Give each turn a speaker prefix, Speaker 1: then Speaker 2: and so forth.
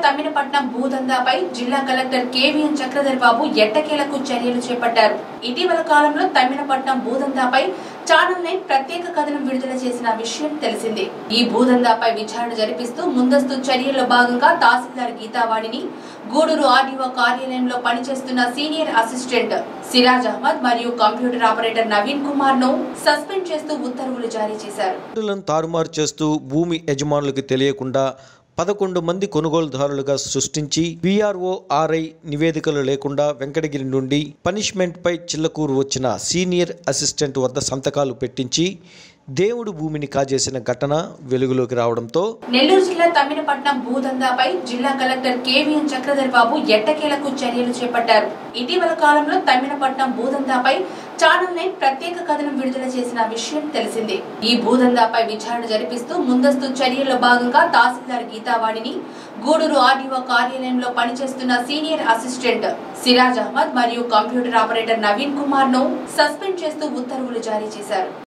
Speaker 1: తమ్మినపట్నం భూదందాపై జిల్లా కలెక్టర్ కేవీఎన్ చక్రధర్ బాబు ఎట్టకేలకు చర్యలు చేపట్టారు ఇటీవల కాలంలో తమ్మినపట్నం భూదందాపై ఛానల్ నైన్ ప్రత్యేక కథనం విడుదల చేసిన విషయం తెలిసిందే ఈ భూదందాపై విచారణ జరిపిస్తూ ముందస్తు చర్యల్లో భాగంగా తహసీల్దార్ గీతావాణిని గూడూరు ఆర్డీఓ కార్యాలయంలో పనిచేస్తున్న సీనియర్ అసిస్టెంట్ సిరాజ్ అహ్మద్ మరియు కంప్యూటర్ ఆపరేటర్ నవీన్ కుమార్ ను సస్పెండ్ చేస్తూ ఉత్తర్వులు జారీ చేశారు
Speaker 2: లను తారుమారు చేస్తూ భూమి యజమానులకు తెలియకుండా పదకొండు మంది కొనుగోలుదారులుగా సృష్టించి విఆర్ఓ ఆర్ఐ నివేదికలు లేకుండా వెంకటగిరి నుండి పనిష్మెంట్పై చిల్లకూరు వచ్చిన సీనియర్ అసిస్టెంట్ వద్ద సంతకాలు పెట్టించి దేవుడు భూమిని కాజేసిన ఘటన వెలుగులోకి రావడంతో
Speaker 1: నెల్లూరు జిల్లా తమ్మినపట్నం భూదందాపై జిల్లా కలెక్టర్ కేవీఎన్ చక్రధర్ బాబు ఎట్టకేలకు చర్యలు చేపట్టారు ఇటీవల కాలంలో తమ్మినపట్నం భూదందాపై ఛానల్ నైన్ ప్రత్యేక కథనం విడుదల చేసిన విషయం తెలిసిందే ఈ భూదందాపై విచారణ జరిపిస్తూ ముందస్తు చర్యల్లో భాగంగా తహసీల్దార్ గీతావాణిని గూడూరు ఆర్డీఓ కార్యాలయంలో పనిచేస్తున్న సీనియర్ అసిస్టెంట్ సిరాజ్ అహ్మద్ మరియు కంప్యూటర్ ఆపరేటర్ నవీన్ కుమార్ ను సస్పెండ్ చేస్తూ ఉత్తర్వులు జారీ చేశారు